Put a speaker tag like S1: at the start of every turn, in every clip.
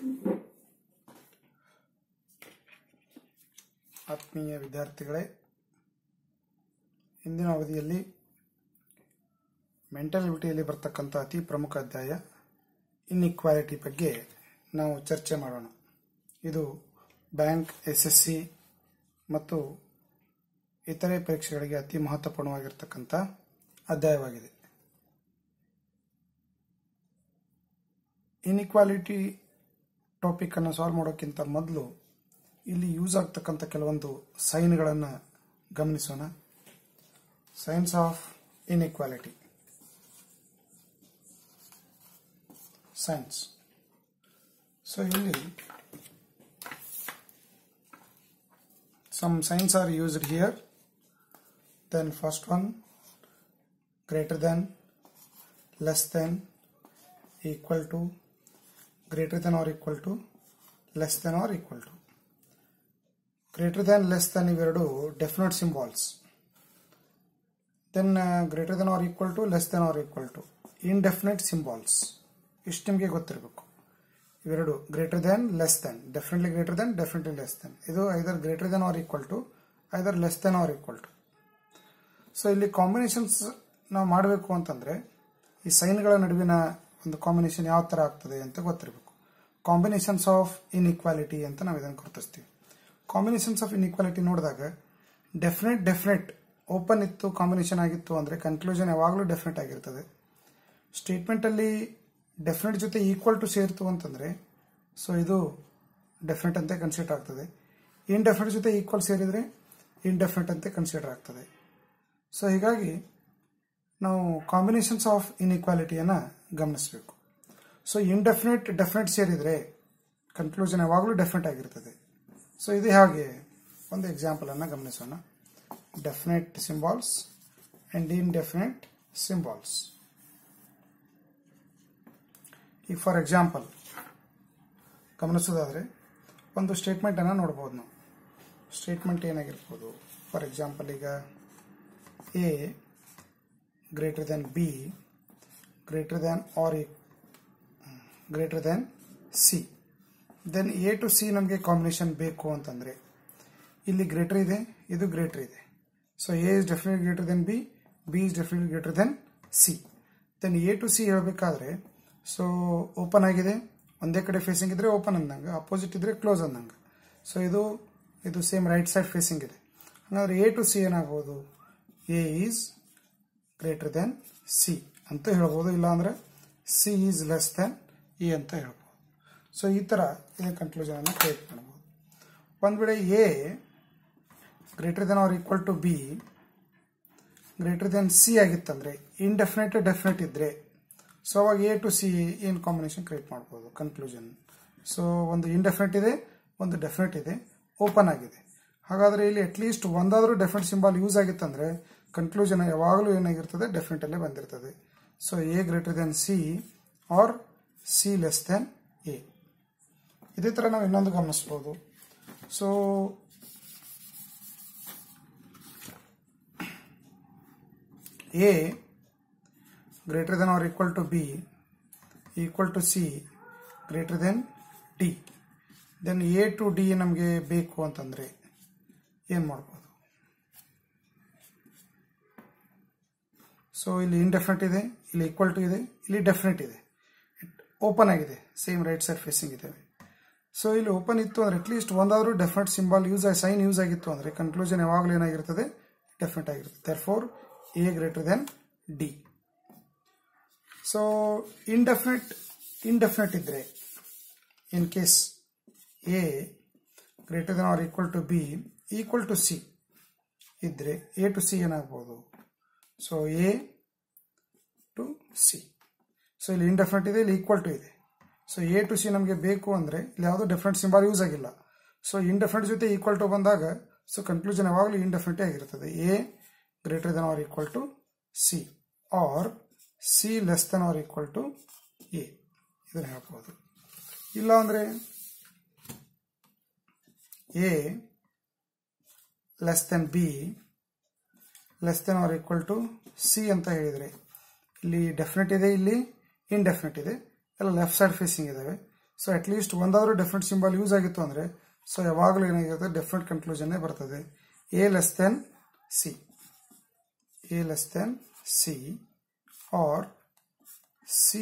S1: ಆತ್ಮೀಯ ವಿದ್ಯಾರ್ಥಿಗಳೇ ಇಂದಿನ ಅವಧಿಯಲ್ಲಿ ಮೆಂಟಲಿಟಿಯಲ್ಲಿ ಬರ್ತಕ್ಕಂಥ ಅತಿ ಪ್ರಮುಖ ಅಧ್ಯಾಯ ಇನ್ಇಕ್ವಾಲಿಟಿ ಬಗ್ಗೆ ನಾವು ಚರ್ಚೆ ಮಾಡೋಣ ಇದು ಬ್ಯಾಂಕ್ ಎಸ್ ಎಸ್ ಸಿ ಮತ್ತು ಇತರೆ ಪರೀಕ್ಷೆಗಳಿಗೆ ಅತಿ ಮಹತ್ವಪೂರ್ಣವಾಗಿರ್ತಕ್ಕಂಥ ಅಧ್ಯಾಯವಾಗಿದೆ ಇನ್ಇಕ್ವಾಲಿಟಿ ಟಾಪಿಕ್ ಅನ್ನು ಸಾಲ್ವ್ ಮಾಡೋಕ್ಕಿಂತ ಮೊದಲು ಇಲ್ಲಿ ಯೂಸ್ ಆಗ್ತಕ್ಕಂಥ ಕೆಲವೊಂದು ಸೈನ್ಗಳನ್ನು ಗಮನಿಸೋಣ signs of inequality signs so ಇಲ್ಲಿ some signs are used here then first one greater than less than equal to greater than or equal to less than or equal to greater than less than ಇವೆರಡು definite symbols then greater than or equal to less than or equal to indefinite symbols ಇಷ್ಟು ನಿಮಗೆ ಗೊತ್ತಿರಬೇಕು ಇವೆರಡು greater than less than definitely greater than definitely less than ಇದು either greater than or equal to either less than or equal to so ಇಲ್ಲಿ combinations ನಾವು ಮಾಡಬೇಕು ಅಂತಂದ್ರೆ ಈ ಸೈನ್ಗಳ ನಡುವಿನ ಒಂದು ಕಾಂಬಿನೇಷನ್ ಯಾವ ತರ ಆಗ್ತದೆ ಅಂತ ಗೊತ್ತಿರಬೇಕು ಕಾಂಬಿನೇಷನ್ಸ್ ಆಫ್ ಇನ್ಇಕ್ವಾಲಿಟಿ ಅಂತ ನಾವು ಇದನ್ನು ಗುರುತಿಸ್ತೀವಿ ಕಾಂಬಿನೇಷನ್ಸ್ ಆಫ್ ಇನ್ಇಕ್ವಾಲಿಟಿ ನೋಡಿದಾಗ ಡೆಫಿನೆಟ್ ಡೆಫಿನೆಟ್ ಓಪನ್ ಇತ್ತು ಕಾಂಬಿನೇಷನ್ ಆಗಿತ್ತು ಅಂದ್ರೆ ಕನ್ಕ್ಲೂಷನ್ ಯಾವಾಗಲೂ ಡೆಫಿನೆಟ್ ಆಗಿರ್ತದೆ ಸ್ಟೇಟ್ಮೆಂಟ್ ಅಲ್ಲಿ ಡೆಫಿನೆಟ್ ಜೊತೆ ಈಕ್ವಲ್ ಟು ಸೇರ್ತು ಅಂತಂದ್ರೆ ಸೊ ಇದು ಡೆಫಿನೆಟ್ ಅಂತ ಕನ್ಸಿಡರ್ ಆಗ್ತದೆ ಇನ್ಡೆಫಿನೆಟ್ ಜೊತೆ ಈಕ್ವಲ್ ಸೇರಿದ್ರೆ ಇನ್ಡೆಫಿನೆಟ್ ಅಂತ ಕನ್ಸಿಡರ್ ಆಗ್ತದೆ ಸೊ ಹೀಗಾಗಿ ನಾವು ಕಾಂಬಿನೇಷನ್ಸ್ ಆಫ್ ಇನ್ಇಕ್ವಾಲಿಟಿಯನ್ನು ಗಮನಿಸಬೇಕು ಸೊ ಇನ್ಡೆಫಿನೆಟ್ ಡೆಫಿನೆಟ್ ಸೇರಿದ್ರೆ ಕನ್ಕ್ಲೂಷನ್ ಯಾವಾಗಲೂ ಡೆಫಿನೆಟ್ ಆಗಿರ್ತದೆ ಸೊ ಇದು ಹಾಗೆ ಒಂದು ಎಕ್ಸಾಂಪಲ್ ಅನ್ನು ಗಮನಿಸೋಣ definite symbols and indefinite symbols ಈಗ ಫಾರ್ ಎಕ್ಸಾಂಪಲ್ ಗಮನಿಸೋದಾದ್ರೆ ಒಂದು ಸ್ಟೇಟ್ಮೆಂಟ್ ಅನ್ನು ನೋಡ್ಬೋದು ನಾವು ಸ್ಟೇಟ್ಮೆಂಟ್ ಏನಾಗಿರ್ಬೋದು ಫಾರ್ ಎಕ್ಸಾಂಪಲ್ ಈಗ A greater than B greater than or greater than C then A to C ನಮಗೆ ಕಾಂಬಿನೇಷನ್ ಬೇಕು ಅಂತಂದ್ರೆ ಇಲ್ಲಿ ಗ್ರೇಟರ್ ಇದೆ ಇದು ಗ್ರೇಟರ್ ಇದೆ so A is definite greater than B B is definite greater than C then A to C ಹೇಳಬೇಕಾದ್ರೆ so open ಆಗಿದೆ ಒಂದೇ ಕಡೆ ಫೇಸಿಂಗ್ ಇದ್ರೆ ಓಪನ್ ಅಂದಂಗೆ ಅಪೋಸಿಟ್ ಇದ್ರೆ ಕ್ಲೋಸ್ ಅಂದಂಗೆ ಸೊ ಇದು ಇದು ಸೇಮ್ ರೈಟ್ ಸೈಡ್ ಫೇಸಿಂಗ್ ಇದೆ ಹಾಗಾದ್ರೆ ಎ ಟು ಸಿ ಏನಾಗ್ಬೋದು A is greater than C ಅಂತ ಹೇಳ್ಬೋದು ಇಲ್ಲಾಂದ್ರೆ C is less than E ಅಂತ ಹೇಳ್ಬೋದು ಸೊ ಈ ಥರ ಇದನ್ನ ಕನ್ಕ್ಲೂಷನ್ ಅನ್ನು ಕ್ರಿಯೇಟ್ ಮಾಡ್ಬೋದು ಒಂದು ವೇಳೆ A greater than or equal to B greater than C ಆಗಿತ್ತಂದ್ರೆ ಇನ್ಡೆಫಿನೆಟ್ ಡೆಫಿನೆಟ್ ಇದ್ರೆ ಸೊ ಅವಾಗ ಎ ಟು ಸಿ ಏನು ಕಾಂಬಿನೇಷನ್ ಕ್ರಿಯೇಟ್ ಮಾಡ್ಬೋದು ಕನ್ಕ್ಲೂಷನ್ ಸೊ ಒಂದು ಇನ್ಡೆಫಿನೆಟ್ ಇದೆ ಒಂದು ಡೆಫಿನೆಟ್ ಇದೆ ಓಪನ್ ಆಗಿದೆ ಹಾಗಾದ್ರೆ ಇಲ್ಲಿ ಅಟ್ಲೀಸ್ಟ್ ಒಂದಾದರೂ ಡೆಫಿನೆಟ್ ಸಿಂಬಾಲ್ ಯೂಸ್ ಆಗಿತ್ತಂದ್ರೆ ಕನ್ಕ್ಲೂಷನ್ ಯಾವಾಗಲೂ ಏನಾಗಿರ್ತದೆ ಡೆಫಿನೆಟ್ ಅಲ್ಲೇ ಬಂದಿರ್ತದೆ so A greater than C or C less than A ಇದೇ ಥರ ನಾವು ಇನ್ನೊಂದು ಗಮನಿಸ್ಬೋದು so A greater than or equal to B equal to C greater than D then A to D ನಮಗೆ ಬೇಕು ಅಂತಂದ್ರೆ ಏನು ಮಾಡ್ಬೋದು ಸೊ ಇಲ್ಲಿ ಇನ್ಡೆಫಿನೆಟ್ ಇದೆ ಇಲ್ಲಿ ಈಕ್ವಲ್ ಟು ಇದೆ ಇಲ್ಲಿ ಡೆಫಿನೆಟ್ ಇದೆ ಓಪನ್ ಆಗಿದೆ ಸೇಮ್ ರೈಟ್ ಸೈಡ್ ಫೇಸಿಂಗ್ ಇದೆ ಸೊ ಇಲ್ಲಿ ಓಪನ್ ಇತ್ತು ಅಂದ್ರೆ ಅಟ್ಲೀಸ್ಟ್ ಒಂದಾದ್ರೂ ಡೆಫಿನೆಟ್ ಸಿಂಬಾಲ್ ಯೂಸ್ ಆಗಿ ಸೈನ್ ಯೂಸ್ ಆಗಿತ್ತು ಅಂದ್ರೆ ಕನ್ಕ್ಲೂಷನ್ ಯಾವಾಗಲೂ ಏನಾಗಿರ್ತದೆ ಡೆಫಿನೆಟ್ ಆಗಿರುತ್ತೆ therefore A greater than D so indefinite indefinite ಇದ್ರೆ in case A greater than or equal to B equal to C ಇದ್ರೆ ಎ ಟು ಸಿ ಏನಾಗ್ಬೋದು so A to C so ಇಲ್ಲಿ indefinite ಇದೆ ಇಲ್ಲಿ equal to ಇದೆ so A to C ನಮಗೆ ಬೇಕು ಅಂದರೆ ಇಲ್ಲಿ ಯಾವುದೋ ಡೆಫಿನೆಟ್ ಸಿಂಬಾಲ್ ಯೂಸ್ ಆಗಿಲ್ಲ ಸೊ ಇನ್ಡೆಫಿನೆಟ್ ಜೊತೆ ಈಕ್ವಲ್ ಟು ಬಂದಾಗ ಸೊ ಕನ್ಕ್ಲೂಷನ್ ಯಾವಾಗಲೂ ಇನ್ಡೆಫಿನೆಟೇ ಆಗಿರ್ತದೆ A greater than or equal to C or C less than or equal to A ಇದನ್ನು ಹೇಳ್ಬೋದು ಇಲ್ಲ ಅಂದರೆ A less than B less than or equal to C ಅಂತ ಹೇಳಿದರೆ ಇಲ್ಲಿ ಡೆಫಿನೆಟ್ ಇದೆ ಇಲ್ಲಿ ಇನ್ಡೆಫಿನೆಟ್ ಇದೆ ಎಲ್ಲ ಲೆಫ್ಟ್ ಸೈಡ್ ಫೇಸಿಂಗ್ ಇದಾವೆ ಸೊ ಅಟ್ಲೀಸ್ಟ್ ಒಂದಾದರೂ ಡೆಫಿನೆಟ್ ಸಿಂಬಲ್ ಯೂಸ್ ಆಗಿತ್ತು ಅಂದರೆ ಸೊ ಯಾವಾಗಲೂ ಏನಾಗಿರುತ್ತೆ ಡೆಫಿನೆಟ್ ಕನ್ಕ್ಲೂಷನ್ನೇ ಬರ್ತದೆ A less than C A less than C or C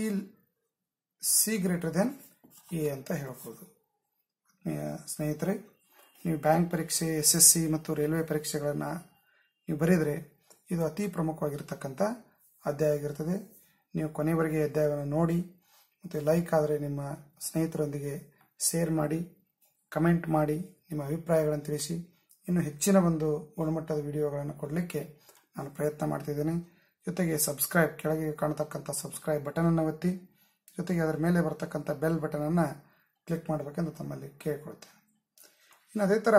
S1: C greater than A ಅಂತ ಹೇಳ್ಬೋದು ಸ್ನೇಹಿತರೆ ನೀವು ಬ್ಯಾಂಕ್ ಪರೀಕ್ಷೆ ಎಸ್ ಎಸ್ ಸಿ ಮತ್ತು ರೈಲ್ವೆ ಪರೀಕ್ಷೆಗಳನ್ನು ನೀವು ಬರೆದರೆ ಇದು ಅತಿ ಪ್ರಮುಖವಾಗಿರ್ತಕ್ಕಂಥ ಅಧ್ಯಾಯ ಆಗಿರ್ತದೆ ನೀವು ಕೊನೆವರೆಗೆ ಅಧ್ಯಾಯವನ್ನು ನೋಡಿ ಮತ್ತು ಲೈಕ್ ಆದರೆ ನಿಮ್ಮ ಸ್ನೇಹಿತರೊಂದಿಗೆ ಶೇರ್ ಮಾಡಿ ಕಮೆಂಟ್ ಮಾಡಿ ನಿಮ್ಮ ಅಭಿಪ್ರಾಯಗಳನ್ನು ತಿಳಿಸಿ ಇನ್ನು ಹೆಚ್ಚಿನ ಒಂದು ಗುಣಮಟ್ಟದ ವಿಡಿಯೋಗಳನ್ನು ಕೊಡಲಿಕ್ಕೆ ನಾನು ಪ್ರಯತ್ನ ಮಾಡ್ತಿದ್ದೇನೆ ಜೊತೆಗೆ ಸಬ್ಸ್ಕ್ರೈಬ್ ಕೆಳಗೆ ಕಾಣತಕ್ಕಂಥ ಸಬ್ಸ್ಕ್ರೈಬ್ ಬಟನನ್ನು ಒತ್ತಿ ಜೊತೆಗೆ ಅದರ ಮೇಲೆ ಬರ್ತಕ್ಕಂಥ ಬೆಲ್ ಬಟನನ್ನು ಕ್ಲಿಕ್ ಮಾಡಬೇಕೆಂದು ತಮ್ಮಲ್ಲಿ ಕೇಳಿಕೊಳ್ತೇನೆ ಇನ್ನು ಅದೇ ಥರ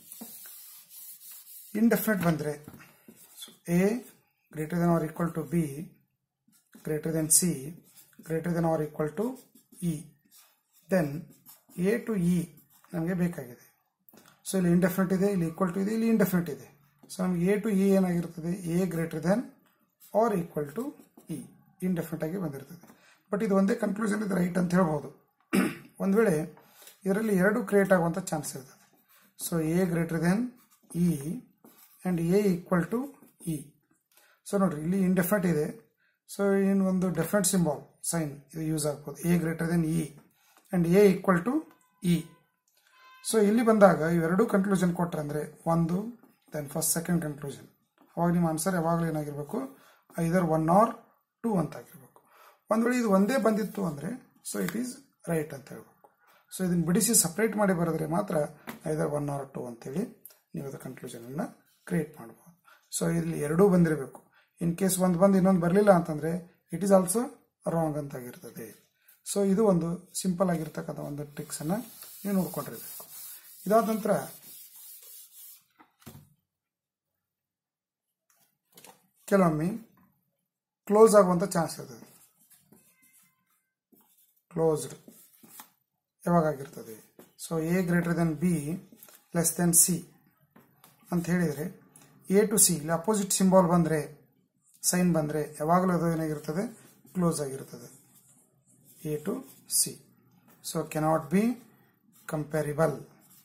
S1: ಇಂಡೆಫಿನೆಟ್ ಬಂದರೆ A greater than or equal to B greater than C greater than or equal to E then A to E ನಮಗೆ ಬೇಕಾಗಿದೆ ಸೊ ಇಲ್ಲಿ ಇಂಡೆಫಿನೆಟ್ ಇದೆ ಇಲ್ಲಿ ಈಕ್ವಲ್ ಟು ಇದೆ ಇಲ್ಲಿ ಇಂಡೆಫಿನೆಟ್ ಇದೆ ಸೊ ನಮಗೆ ಎ ಟು ಇ ಏನಾಗಿರ್ತದೆ A greater than or equal to E indefinite ಆಗಿ ಬಂದಿರ್ತದೆ ಬಟ್ ಇದು ಒಂದೇ ಕನ್ಕ್ಲೂಷನ್ ಇದು ರೈಟ್ ಅಂತ ಹೇಳ್ಬೋದು ಒಂದು ವೇಳೆ ಇದರಲ್ಲಿ ಎರಡು ಕ್ರಿಯೇಟ್ ಆಗುವಂಥ ಚಾನ್ಸ್ ಇರ್ತದೆ so A greater than E and A equal to E so ನೋಡಿರಿ ಇಲ್ಲಿ ಇಂಡೆಫಿನೆಟ್ ಇದೆ ಸೊ ಇನ್ ಒಂದು ಡೆಫಿನೆಟ್ ಸಿಂಬಾಲ್ ಸೈನ್ ಇದು ಯೂಸ್ ಆಗ್ಬೋದು A greater than E and A equal to E so ಇಲ್ಲಿ ಬಂದಾಗ ಇವೆರಡೂ ಕನ್ಕ್ಲೂಷನ್ ಕೊಟ್ಟರೆ ಅಂದರೆ ಒಂದು ದೆನ್ ಫಸ್ಟ್ ಸೆಕೆಂಡ್ ಕನ್ಕ್ಲೂಷನ್ ಅವಾಗ ನಿಮ್ಮ ಆನ್ಸರ್ ಯಾವಾಗಲೂ ಏನಾಗಿರಬೇಕು ಐದರ್ ಒನ್ ಆರ್ ಟೂ ಅಂತ ಆಗಿರಬೇಕು ಒಂದು ವೇಳೆ ಇದು ಒಂದೇ ಬಂದಿತ್ತು ಅಂದರೆ ಸೊ ಇಟ್ ಈಸ್ ರೈಟ್ ಅಂತ ಹೇಳ್ಬೇಕು ಸೊ ಇದನ್ನು ಬಿಡಿಸಿ ಸಪ್ರೇಟ್ ಮಾಡಿ ಬರೆದ್ರೆ ಮಾತ್ರ ಐದರ್ ಒನ್ ಆರ್ ಟೂ ಅಂತೇಳಿ ನೀವು ಅದು ಕನ್ಕ್ಲೂಷನನ್ನು ಕ್ರಿಯೇಟ್ ಮಾಡ್ಬೋದು ಸೊ ಇಲ್ಲಿ ಎರಡೂ ಬಂದಿರಬೇಕು ಇನ್ ಕೇಸ್ ಒಂದು ಬಂದು ಇನ್ನೊಂದು ಬರಲಿಲ್ಲ ಅಂತಂದರೆ ಇಟ್ ಈಸ್ ಆಲ್ಸೋ ರಾಂಗ್ ಅಂತ ಆಗಿರ್ತದೆ ಸೊ ಇದು ಒಂದು ಸಿಂಪಲ್ ಆಗಿರ್ತಕ್ಕಂಥ ಒಂದು ಟ್ರಿಕ್ಸನ್ನು ನೀವು ನೋಡ್ಕೊಂಡಿರಬೇಕು ಇದಾದ ನಂತರ ಕೆಲವೊಮ್ಮೆ ಕ್ಲೋಸ್ ಆಗುವಂಥ ಚಾನ್ಸ್ ಇರ್ತದೆ ಕ್ಲೋಸ್ಡ್ ಯಾವಾಗ ಆಗಿರ್ತದೆ so A greater than B less than C ಅಂತ ಹೇಳಿದರೆ ಎ ಟು ಸಿ ಇಲ್ಲಿ ಅಪೋಸಿಟ್ ಸಿಂಬಾಲ್ ಬಂದರೆ ಸೈನ್ ಬಂದರೆ ಯಾವಾಗಲೂ ಅದು ಏನಾಗಿರ್ತದೆ ಕ್ಲೋಸ್ ಆಗಿರ್ತದೆ A to C so cannot be comparable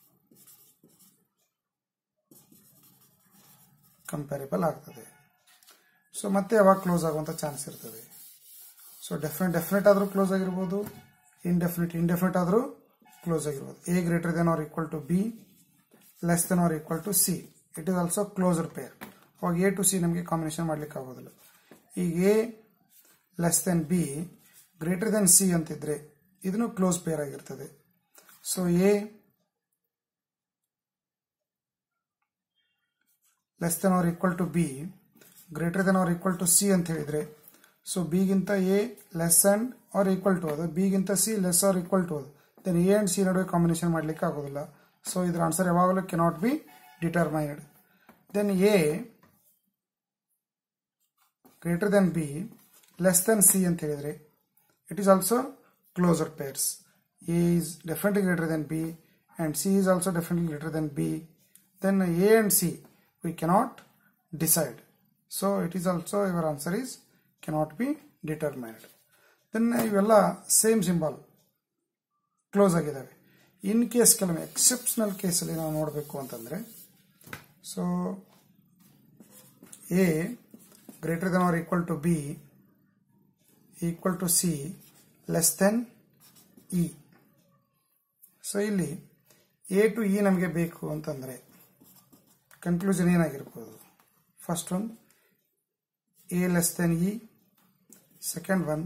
S1: comparable ಆಗ್ತದೆ ಸೊ ಮತ್ತೆ ಯಾವಾಗ ಕ್ಲೋಸ್ ಆಗುವಂಥ ಚಾನ್ಸ್ ಇರ್ತದೆ ಸೊ ಡೆಫಿನೆಟ್ ಡೆಫಿನೆಟ್ ಆದರೂ ಕ್ಲೋಸ್ ಆಗಿರ್ಬೋದು ಇಂಡೆಫಿನೆಟ್ ಇಂಡೆಫಿನೆಟ್ ಆದರೂ ಕ್ಲೋಸ್ ಆಗಿರ್ಬೋದು A greater than or equal to B less than or equal to C it is also closed pair ಅವಾಗ ಎ ಟು ಸಿ ನಮಗೆ ಕಾಂಬಿನೇಷನ್ ಮಾಡ್ಲಿಕ್ಕೆ ಆಗೋದಿಲ್ಲ ಈಗ A less than B greater than C ಅಂತಿದ್ರೆ ಇದನ್ನು close pair ಆಗಿರ್ತದೆ so A less than or equal to B greater than or equal to C ಅಂತ ಹೇಳಿದರೆ ಸೊ ಬಿಗಿಂತ A less and or equal to ಅದು ಬಿಗಿಂತ C less or equal to ಅದು then A and C ನಡುವೆ combination ಮಾಡಲಿಕ್ಕೆ ಆಗೋದಿಲ್ಲ so ಇದರ ಆನ್ಸರ್ ಯಾವಾಗಲೂ cannot be determined then A greater than B less than C ಅಂತ ಹೇಳಿದರೆ it is also closer pairs A is definitely greater than B and C is also definitely greater than B then A and C we cannot decide so it is also your answer is cannot be determined then ಇವೆಲ್ಲ same symbol close ಆಗಿದ್ದಾವೆ in case ಕೆಲವೊಮ್ಮೆ exceptional ಕೇಸಲ್ಲಿ ನಾವು ನೋಡಬೇಕು ಅಂತಂದರೆ so A greater than or equal to B equal to C less than E so ಇಲ್ಲಿ A to E ನಮಗೆ ಬೇಕು ಅಂತಂದರೆ ಕನ್ಕ್ಲೂಷನ್ ಏನಾಗಿರ್ಬೋದು first one A less than E second one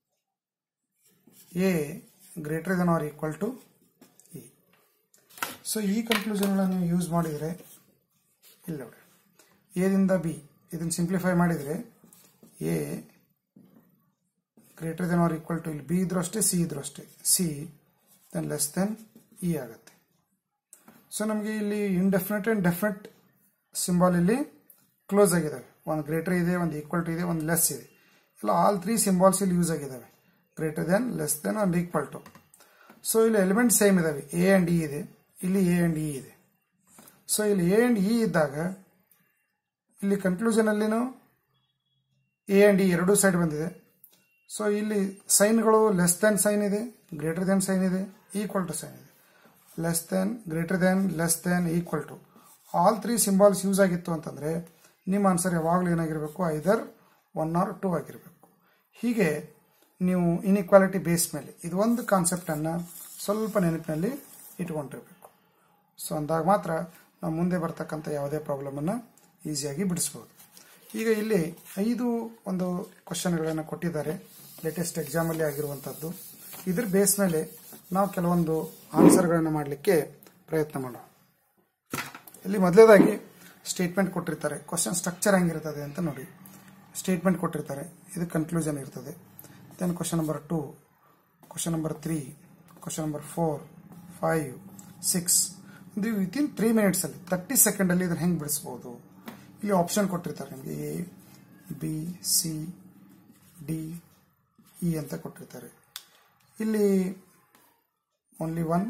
S1: A greater than or equal to E so ಈ conclusion ನೀವು use ಮಾಡಿದರೆ ಇಲ್ಲ ನೋಡಿ ಎದಿಂದ ಬಿ ಇದನ್ನು ಸಿಂಪ್ಲಿಫೈ ಮಾಡಿದರೆ A greater than or equal to ಇಲ್ಲಿ ಬಿ ಇದ್ರೂ ಅಷ್ಟೇ ಸಿ ಇದ್ರೂ ಅಷ್ಟೇ C then less than E ಆಗುತ್ತೆ ಸೊ ನಮಗೆ ಇಲ್ಲಿ ಇಂಡೆಫಿನೆಟ್ ಆ್ಯಂಡ್ ಡೆಫಿನೆಟ್ ಸಿಂಬಾಲ್ ಇಲ್ಲಿ ಕ್ಲೋಸ್ ಆಗಿದ್ದಾವೆ ಒಂದು ಗ್ರೇಟರ್ ಇದೆ ಒಂದು ಈಕ್ವಲ್ ಟು ಇದೆ ಒಂದು ಲೆಸ್ ಇದೆ ಇಲ್ಲ ಆಲ್ ತ್ರೀ ಸಿಂಬಾಲ್ಸ್ ಇಲ್ಲಿ ಯೂಸ್ ಆಗಿದ್ದಾವೆ greater than less than and equal to so ಇಲ್ಲಿ ಎಲಿಮೆಂಟ್ ಸೇಮ್ ಇದಾವೆ ಎ ಆ್ಯಂಡ್ ಇ ಇದೆ ಇಲ್ಲಿ ಎ ಆ್ಯಂಡ್ ಇ ಇದೆ ಸೊ ಇಲ್ಲಿ ಎ ಆ್ಯಂಡ್ ಇ ಇದ್ದಾಗ ಇಲ್ಲಿ ಕನ್ಕ್ಲೂಷನಲ್ಲಿನೂ ಎ ಆ್ಯಂಡ್ ಇ ಎರಡೂ ಸೈಡ್ ಬಂದಿದೆ ಸೊ ಇಲ್ಲಿ ಸೈನ್ಗಳು ಲೆಸ್ ದೆನ್ ಸೈನ್ ಇದೆ ಗ್ರೇಟರ್ ದೆನ್ ಸೈನ್ ಇದೆ ಈಕ್ವಲ್ ಟು ಸೈನ್ ಇದೆ less than greater than less than equal to all three symbols use ಆಗಿತ್ತು ಅಂತಂದರೆ ನಿಮ್ಮ ಆನ್ಸರ್ ಯಾವಾಗಲೂ ಏನಾಗಿರಬೇಕು ಐದರ್ ಒನ್ ಆರ್ ಟೂ ಆಗಿರಬೇಕು ಹೀಗೆ ನೀವು ಇನ್ಇಕ್ವಾಲಿಟಿ ಬೇಸ್ ಮೇಲೆ ಇದು ಒಂದು ಕಾನ್ಸೆಪ್ಟನ್ನು ಸ್ವಲ್ಪ ನೆನಪಿನಲ್ಲಿ ಇಟ್ಕೊಂಡಿರಬೇಕು ಸೊ ಅಂದಾಗ ಮಾತ್ರ ನಾವು ಮುಂದೆ ಬರ್ತಕ್ಕಂಥ ಯಾವುದೇ ಪ್ರಾಬ್ಲಮನ್ನು ಈಸಿಯಾಗಿ ಬಿಡಿಸ್ಬೋದು ಈಗ ಇಲ್ಲಿ ಐದು ಒಂದು ಕ್ವಶನ್ಗಳನ್ನು ಕೊಟ್ಟಿದ್ದಾರೆ ಲೇಟೆಸ್ಟ್ ಎಕ್ಸಾಮಲ್ಲಿ ಆಗಿರುವಂಥದ್ದು ಇದ್ರ ಬೇಸ್ ಮೇಲೆ ನಾವು ಕೆಲವೊಂದು ಆನ್ಸರ್ಗಳನ್ನು ಮಾಡಲಿಕ್ಕೆ ಪ್ರಯತ್ನ ಮಾಡೋಣ ಇಲ್ಲಿ ಮೊದಲೇದಾಗಿ ಸ್ಟೇಟ್ಮೆಂಟ್ ಕೊಟ್ಟಿರ್ತಾರೆ ಕ್ವಶನ್ ಸ್ಟ್ರಕ್ಚರ್ ಹೆಂಗಿರ್ತದೆ ಅಂತ ನೋಡಿ ಸ್ಟೇಟ್ಮೆಂಟ್ ಕೊಟ್ಟಿರ್ತಾರೆ ಇದು ಕನ್ಕ್ಲೂಷನ್ ಇರ್ತದೆ then question number two question number three question number four five six ಇದು ವಿತಿನ್ ತ್ರೀ ಮಿನಿಟ್ಸಲ್ಲಿ ತರ್ಟಿ ಸೆಕೆಂಡಲ್ಲಿ ಇದನ್ನು ಹೆಂಗೆ ಬಿಡಿಸ್ಬೋದು ಇಲ್ಲಿ ಆಪ್ಷನ್ ಕೊಟ್ಟಿರ್ತಾರೆ ನಿಮಗೆ A B C D E ಅಂತ ಕೊಟ್ಟಿರ್ತಾರೆ ಇಲ್ಲಿ only one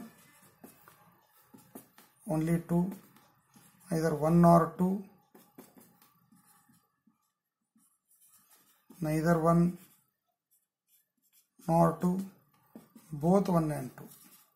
S1: only two either one or two neither one nor two both one and two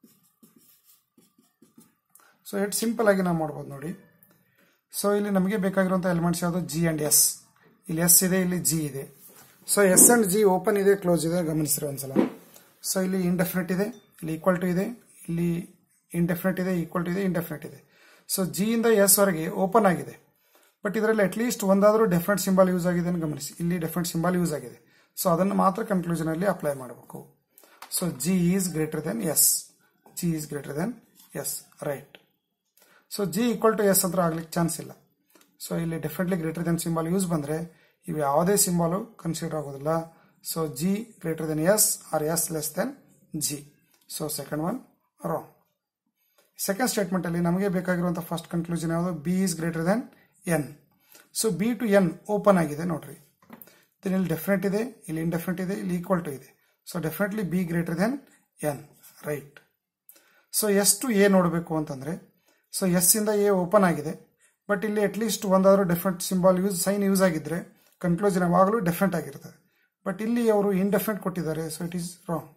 S1: so ಎಷ್ಟು ಸಿಂಪಲ್ ಆಗಿ ನಾವು ಮಾಡ್ಬೋದು ನೋಡಿ ಸೊ ಇಲ್ಲಿ ನಮಗೆ ಬೇಕಾಗಿರುವಂಥ ಎಲಿಮೆಂಟ್ಸ್ ಯಾವುದು ಜಿ ಆ್ಯಂಡ್ ಎಸ್ ಇಲ್ಲಿ ಎಸ್ ಇದೆ ಇಲ್ಲಿ ಜಿ ಇದೆ so S and G open ಇದೆ ಕ್ಲೋಸ್ ಇದೆ ಗಮನಿಸಿರಿ ಒಂದ್ಸಲ ಸೊ ಇಲ್ಲಿ ಇಂಡೆಫಿನೆಟ್ ಇದೆ ಇಲ್ಲಿ ಈಕ್ವಲ್ ಟು ಇದೆ ಇಲ್ಲಿ ಇಂಡೆಫಿನೆಟ್ ಇದೆ ಈಕ್ವಲ್ ಟು ಇದೆ ಇಂಡೆಫಿನೆಟ್ ಇದೆ ಸೊ ಜಿ ಇಂದ ಎಸ್ ವರೆಗೆ ಓಪನ್ ಆಗಿದೆ ಬಟ್ ಇದರಲ್ಲಿ ಅಟ್ಲೀಸ್ಟ್ ಒಂದಾದರೂ ಡೆಫಿನೆಟ್ ಸಿಂಬಲ್ ಯೂಸ್ ಆಗಿದೆ ಅಂತ ಗಮನಿಸಿ ಇಲ್ಲಿ ಡೆಫಿನೆಟ್ ಸಿಂಬಲ್ ಯೂಸ್ ಆಗಿದೆ ಸೊ ಅದನ್ನು ಮಾತ್ರ ಕನ್ಕ್ಲೂಷನಲ್ಲಿ ಅಪ್ಲೈ ಮಾಡಬೇಕು so G is greater than S G is greater than S right so G equal to S ಅಂತ ಆಗ್ಲಿಕ್ಕೆ ಚಾನ್ಸ್ ಇಲ್ಲ ಸೊ ಇಲ್ಲಿ definitely greater than symbol use ಬಂದರೆ ಇವು ಯಾವುದೇ ಸಿಂಬಾಲು ಕನ್ಸಿಡರ್ ಆಗೋದಿಲ್ಲ so G greater than S or S less than G so second one wrong second ಸ್ಟೇಟ್ಮೆಂಟಲ್ಲಿ ನಮಗೆ ಬೇಕಾಗಿರುವಂಥ ಫಸ್ಟ್ ಕನ್ಕ್ಲೂಷನ್ ಯಾವುದು B is greater than N so B to N open ಆಗಿದೆ ನೋಡ್ರಿ ದೆನ್ ಇಲ್ಲಿ ಡೆಫಿನೆಟ್ ಇದೆ ಇಲ್ಲಿ ಇಂಡೆಫಿನೆಟ್ ಇದೆ ಇಲ್ಲಿ ಈಕ್ವಲ್ ಟು ಇದೆ so definitely B greater than N right so S to A ನೋಡಬೇಕು ಅಂತಂದರೆ ಸೊ ಎಸ್ ಇಂದ ಎ ಓಪನ್ ಆಗಿದೆ ಬಟ್ ಇಲ್ಲಿ ಅಟ್ಲೀಸ್ಟ್ ಒಂದಾದರೂ definite symbol use sign use ಆಗಿದ್ರೆ ಕನ್ಕ್ಲೂಷನ್ ಯಾವಾಗಲೂ ಡೆಫಿನೆಟ್ ಆಗಿರ್ತದೆ ಬಟ್ ಇಲ್ಲಿ ಅವರು ಇಂಡೆಫಿನೆಟ್ ಕೊಟ್ಟಿದ್ದಾರೆ so it is wrong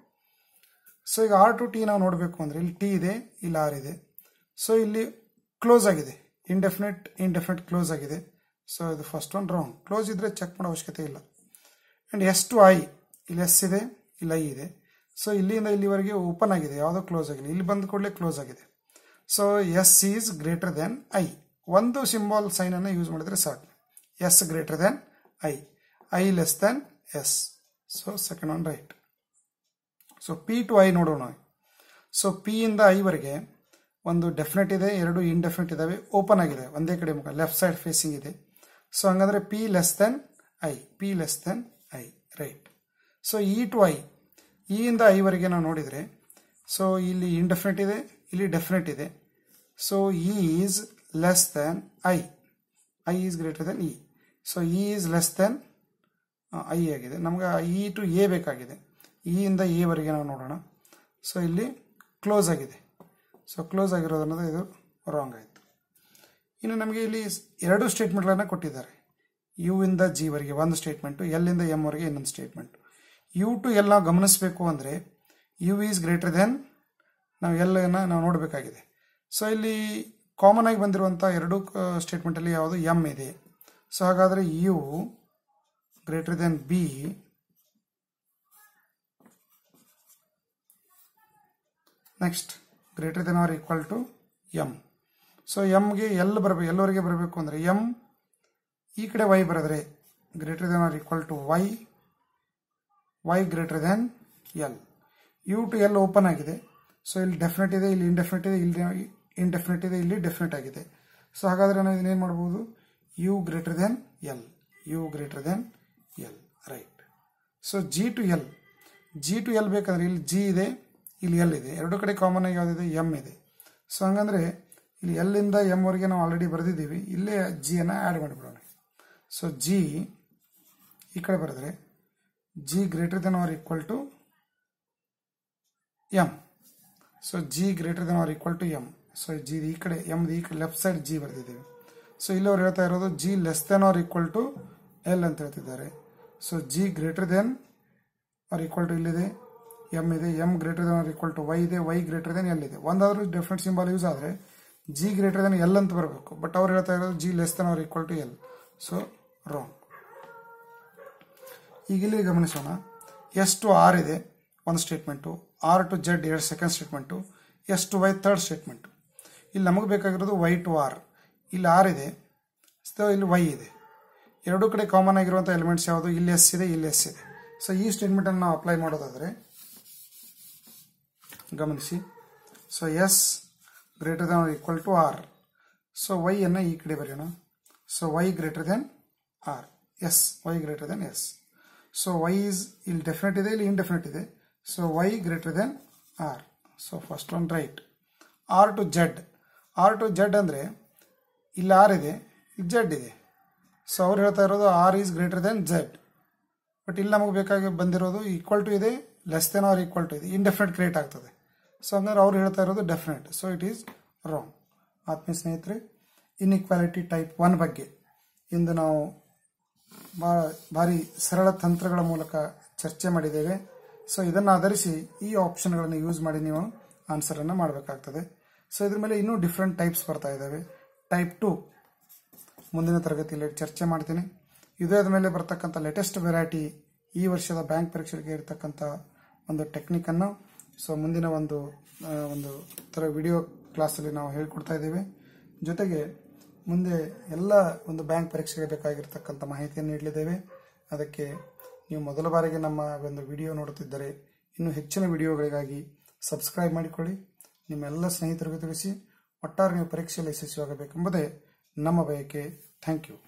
S1: so ಈಗ ಆರ್ ಟು ಟಿ ನಾವು ನೋಡಬೇಕು ಅಂದರೆ ಇಲ್ಲಿ ಟಿ ಇದೆ ಇಲ್ಲಿ ಆರ್ ಇದೆ ಸೊ ಇಲ್ಲಿ ಕ್ಲೋಸ್ ಆಗಿದೆ ಇಂಡೆಫಿನೆಟ್ ಇಂಡೆಫಿನೆಟ್ ಕ್ಲೋಸ್ ಆಗಿದೆ ಸೊ ಇದು ಫಸ್ಟ್ ಒನ್ ರಾಂಗ್ ಕ್ಲೋಸ್ ಇದ್ರೆ ಚೆಕ್ ಮಾಡೋ ಅವಶ್ಯಕತೆ ಇಲ್ಲ ಆ್ಯಂಡ್ ಎಸ್ ಟು ಐ ಇಲ್ಲಿ ಎಸ್ ಇದೆ ಇಲ್ಲಿ ಐ ಇದೆ ಸೊ ಇಲ್ಲಿಂದ ಇಲ್ಲಿವರೆಗೆ ಓಪನ್ ಆಗಿದೆ ಯಾವುದೋ ಕ್ಲೋಸ್ ಆಗಿದೆ ಇಲ್ಲಿ ಬಂದ ಕೂಡಲೇ ಕ್ಲೋಸ್ ಆಗಿದೆ so S is greater than I ಒಂದು ಸಿಂಬಾಲ್ ಸೈನನ್ನು ಯೂಸ್ ಮಾಡಿದ್ರೆ ಸಾಕು S greater than I I less than S so second one right so P to I ನೋಡೋಣ ಸೊ ಪಿ ಇಂದ ಐವರೆಗೆ ಒಂದು ಡೆಫಿನೆಟ್ ಇದೆ ಎರಡು ಇಂಡೆಫಿನೆಟ್ ಇದಾವೆ ಓಪನ್ ಆಗಿದೆ ಒಂದೇ ಕಡೆ ಮುಖ ಲೆಫ್ಟ್ ಸೈಡ್ ಫೇಸಿಂಗ್ ಇದೆ ಸೊ ಹಂಗಂದ್ರೆ P less than I P less than I right so E to I E ಇಂದ ಐವರೆಗೆ ನಾವು ನೋಡಿದರೆ ಸೊ ಇಲ್ಲಿ ಇಂಡೆಫಿನೆಟ್ ಇದೆ ಇಲ್ಲಿ ಡೆಫಿನೆಟ್ ಇದೆ so E is less than I I is greater than E so E is less than I ಆಗಿದೆ ನಮ್ಗೆ ಇ ಟು ಎ ಬೇಕಾಗಿದೆ ಇ ಇಂದ ಎ ವರೆಗೆ ನಾವು ನೋಡೋಣ ಸೊ ಇಲ್ಲಿ ಕ್ಲೋಸ್ ಆಗಿದೆ ಸೊ ಕ್ಲೋಸ್ ಆಗಿರೋದನ್ನೋದು ಇದು ರಾಂಗ್ ಆಯಿತು ಇನ್ನು ನಮಗೆ ಇಲ್ಲಿ ಎರಡು ಸ್ಟೇಟ್ಮೆಂಟ್ಗಳನ್ನು ಕೊಟ್ಟಿದ್ದಾರೆ ಯು ಇಂದ ಜಿ ವರೆಗೆ ಒಂದು ಸ್ಟೇಟ್ಮೆಂಟು ಎಲ್ ಇಂದ ಎಮ್ ವರೆಗೆ ಇನ್ನೊಂದು ಸ್ಟೇಟ್ಮೆಂಟು ಯು ಟು ಎಲ್ ನಾವು ಗಮನಿಸಬೇಕು ಅಂದರೆ ಯು ಈಸ್ ಗ್ರೇಟರ್ ದೆನ್ ನಾವು ಎಲ್ಲನ ನಾವು ನೋಡಬೇಕಾಗಿದೆ ಸೊ ಇಲ್ಲಿ ಕಾಮನ್ ಆಗಿ ಬಂದಿರುವಂಥ ಎರಡು ಸ್ಟೇಟ್ಮೆಂಟಲ್ಲಿ ಯಾವುದು ಎಮ್ ಇದೆ ಸೊ ಹಾಗಾದರೆ U greater than B next greater than or equal to M so ಎಮ್ಗೆ ಎಲ್ ಬರಬೇಕು ಎಲ್ಲವರೆಗೆ ಬರಬೇಕು ಅಂದರೆ ಎಮ್ ಈ ಕಡೆ ವೈ ಬರೆದ್ರೆ greater than or equal to Y Y greater than L U to L open ಆಗಿದೆ ಸೊ ಇಲ್ಲಿ ಡೆಫಿನೆಟ್ ಇದೆ ಇಲ್ಲಿ ಇಂಡೆಫಿನೆಟ್ ಇದೆ ಇಲ್ಲಿ ಇಂಡೆಫಿನೆಟ್ ಇದೆ ಇಲ್ಲಿ ಡೆಫಿನೆಟ್ ಆಗಿದೆ ಸೊ ಹಾಗಾದರೆ ನಾವು ಇದನ್ನೇನು ಮಾಡ್ಬೋದು U greater than L U greater than L right so G to L G to L ಬೇಕಂದ್ರೆ ಇಲ್ಲಿ ಜಿ ಇದೆ ಇಲ್ಲಿ ಎಲ್ ಇದೆ ಎರಡು ಕಡೆ ಕಾಮನ್ ಆಗಿ ಯಾವುದಿದೆ ಎಮ್ ಇದೆ ಸೊ ಹಂಗಂದ್ರೆ ಇಲ್ಲಿ ಎಲ್ಲಿಂದ ಎಮ್ ವರೆಗೆ ನಾವು ಆಲ್ರೆಡಿ ಬರೆದಿದ್ದೀವಿ ಇಲ್ಲೇ ಜಿಯನ್ನು ಆ್ಯಡ್ ಮಾಡಿಬಿಡೋಣ ಸೊ ಜಿ ಈ ಕಡೆ ಬರೆದ್ರೆ G greater than or equal to M so G greater than or equal to M so G ಈ ಕಡೆ ಎಮ್ ಈ ಕಡೆ ಲೆಫ್ಟ್ ಸೈಡ್ ಜಿ ಬರೆದಿದ್ದೀವಿ ಸೊ ಇಲ್ಲಿ ಅವ್ರು ಹೇಳ್ತಾ ಇರೋದು G less than or equal to L ಅಂತ ಹೇಳ್ತಿದ್ದಾರೆ so G greater than or equal to ಇಲ್ಲಿದೆ ಎಮ್ ಇದೆ M greater than equal to Y ಇದೆ ವೈ ಗ್ರೇಟರ್ ದೆನ್ ಎಲ್ ಇದೆ ಒಂದಾದ್ರೂ ಡಿಫ್ರೆಂಟ್ ಸಿಂಬಲ್ ಯೂಸ್ ಆದರೆ ಜಿ ಗ್ರೇಟರ್ ದೆನ್ ಎಲ್ ಅಂತ ಬರಬೇಕು ಬಟ್ ಅವ್ರು ಹೇಳ್ತಾ ಇರೋದು G less than or equal to L so wrong ಈಗ ಇಲ್ಲಿ ಗಮನಿಸೋಣ ಎಸ್ ಟು ಆರ್ ಇದೆ ಒಂದು ಸ್ಟೇಟ್ಮೆಂಟು ಆರ್ ಟು ಜೆಡ್ ಎರಡು second statement S to Y third statement ಇಲ್ಲಿ ನಮಗೆ ಬೇಕಾಗಿರೋದು ವೈ ಟು ಆರ್ ಇಲ್ಲಿ ಆರ್ ಇದೆ ಸೊ ಇಲ್ಲಿ ವೈ ಇದೆ ಎರಡೂ ಕಡೆ ಕಾಮನ್ ಆಗಿರುವಂಥ ಎಲಿಮೆಂಟ್ಸ್ ಯಾವುದು ಇಲ್ಲಿ ಎಸ್ ಇದೆ ಇಲ್ಲಿ ಎಸ್ ಇದೆ ಸೊ ಈ ಸ್ಟೇಟ್ಮೆಂಟನ್ನು ನಾವು ಅಪ್ಲೈ ಮಾಡೋದಾದರೆ ಗಮನಿಸಿ so S greater than equal to R so Y ಅನ್ನು ಈ ಕಡೆ ಬರೆಯೋಣ so Y greater than R S Y greater than S so Y is ಇಲ್ಲಿ ಡೆಫಿನೆಟ್ ಇದೆ ಇಲ್ಲಿ ಇಂಡೆಫಿನೆಟ್ ಇದೆ so Y greater than R so first one right R to Z R to Z ಅಂದರೆ ಇಲ್ಲಿ ಆರ್ ಇದೆ ಇಲ್ಲಿ Z ಇದೆ so ಅವ್ರು ಹೇಳ್ತಾ ಇರೋದು R is greater than Z but ಇಲ್ಲಿ ನಮಗೆ ಬೇಕಾಗಿ ಬಂದಿರೋದು ಈಕ್ವಲ್ ಟು ಇದೆ less than or equal to ಇದೆ ಇಂಡೆಫಿನೆಟ್ ಕ್ರಿಯೇಟ್ ಆಗ್ತದೆ ಸೊ ಹಂಗಾದ್ರೆ ಅವ್ರು ಹೇಳ್ತಾ ಇರೋದು definite so it is wrong ಆತ್ಮೀಯ ಸ್ನೇಹಿತರೆ ಇನ್ಇಕ್ವಾಲಿಟಿ ಟೈಪ್ ಒನ್ ಬಗ್ಗೆ ಇಂದು ನಾವು ಭಾಳ ಭಾರಿ ಸರಳ ತಂತ್ರಗಳ ಮೂಲಕ ಚರ್ಚೆ ಮಾಡಿದ್ದೇವೆ ಸೊ ಇದನ್ನು ಆಧರಿಸಿ ಈ ಆಪ್ಷನ್ಗಳನ್ನು ಯೂಸ್ ಮಾಡಿ ನೀವು ಆನ್ಸರನ್ನು ಮಾಡಬೇಕಾಗ್ತದೆ ಸೊ ಇದ್ರ ಮೇಲೆ ಇನ್ನೂ ಡಿಫ್ರೆಂಟ್ ಟೈಪ್ಸ್ ಬರ್ತಾ ಇದ್ದಾವೆ ಟೈಪ್ ಟು ಮುಂದಿನ ತರಗತಿಯಲ್ಲಿ ಚರ್ಚೆ ಮಾಡ್ತೀನಿ ಇದೇ ಮೇಲೆ ಬರ್ತಕ್ಕಂಥ ಲೇಟೆಸ್ಟ್ ವೆರೈಟಿ ಈ ವರ್ಷದ ಬ್ಯಾಂಕ್ ಪರೀಕ್ಷೆಗೆ ಇರತಕ್ಕಂಥ ಒಂದು ಟೆಕ್ನಿಕನ್ನು ಸೊ ಮುಂದಿನ ಒಂದು ಆ, ಒಂದು ಥರ ವಿಡಿಯೋ ಕ್ಲಾಸಲ್ಲಿ ನಾವು ಹೇಳ್ಕೊಡ್ತಾ ಇದ್ದೇವೆ ಜೊತೆಗೆ ಮುಂದೆ ಎಲ್ಲ ಒಂದು ಬ್ಯಾಂಕ್ ಪರೀಕ್ಷೆಗೆ ಬೇಕಾಗಿರ್ತಕ್ಕಂಥ ಮಾಹಿತಿಯನ್ನು ನೀಡಲಿದ್ದೇವೆ ಅದಕ್ಕೆ ನೀವು ಮೊದಲ ಬಾರಿಗೆ ನಮ್ಮ ಒಂದು ವಿಡಿಯೋ ನೋಡುತ್ತಿದ್ದರೆ ಇನ್ನೂ ಹೆಚ್ಚಿನ ವಿಡಿಯೋಗಳಿಗಾಗಿ ಸಬ್ಸ್ಕ್ರೈಬ್ ಮಾಡಿಕೊಳ್ಳಿ ನಿಮ್ಮೆಲ್ಲ ಸ್ನೇಹಿತರಿಗೂ ತಿಳಿಸಿ ಒಟ್ಟಾರೆ ನೀವು ಪರೀಕ್ಷೆಯಲ್ಲಿ ಯಶಸ್ವಿಯಾಗಬೇಕೆಂಬುದೇ ನಮ್ಮ ಬಯಕೆ ಥ್ಯಾಂಕ್ ಯು